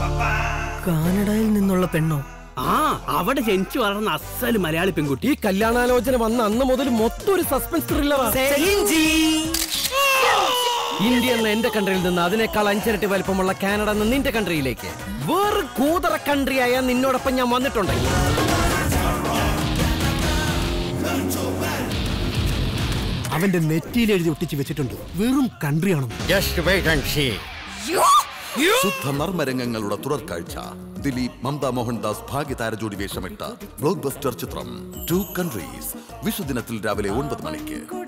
കാനഡയിൽ നിന്നുള്ള പെണ്ണോ ആ അവിടെ ജനിച്ചു വളർന്ന അസല് മലയാളി പെൺകുട്ടി ഈ കല്യാണാലോചന വന്ന അന്ന് മുതൽ മൊത്തം ഒരു സസ്പെൻസ് ത്രില്ലറാ ഇന്ത്യ എന്ന എന്റെ കൺട്രിയിൽ നിന്ന് അതിനേക്കാൾ അഞ്ചിരട്ടി വലിപ്പമുള്ള കാനഡ എന്ന നിന്റെ കൺട്രിയിലേക്ക് വേറെ കൂതറ കൺട്രിയായ നിന്നോടൊപ്പം ഞാൻ വന്നിട്ടുണ്ടെങ്കിൽ അവന്റെ നെറ്റിയിൽ എഴുതി ഒട്ടിച്ച് വെച്ചിട്ടുണ്ട് വെറും കൺട്രിയാണെന്ന് ജസ്റ്റ് വെയിറ്റ് ആൻഡ് സീ ശുദ്ധ നർമ്മരംഗങ്ങളുടെ തുടർക്കാഴ്ച ദിലീപ് മമത മോഹൻദാസ് ഭാഗ്യതാര ജോഡി വേഷമിട്ട ബ്ലോക്ക് ബസ്റ്റർ ചിത്രം ടു കൺട്രീസ് വിഷുദിനത്തിൽ രാവിലെ ഒൻപത് മണിക്ക്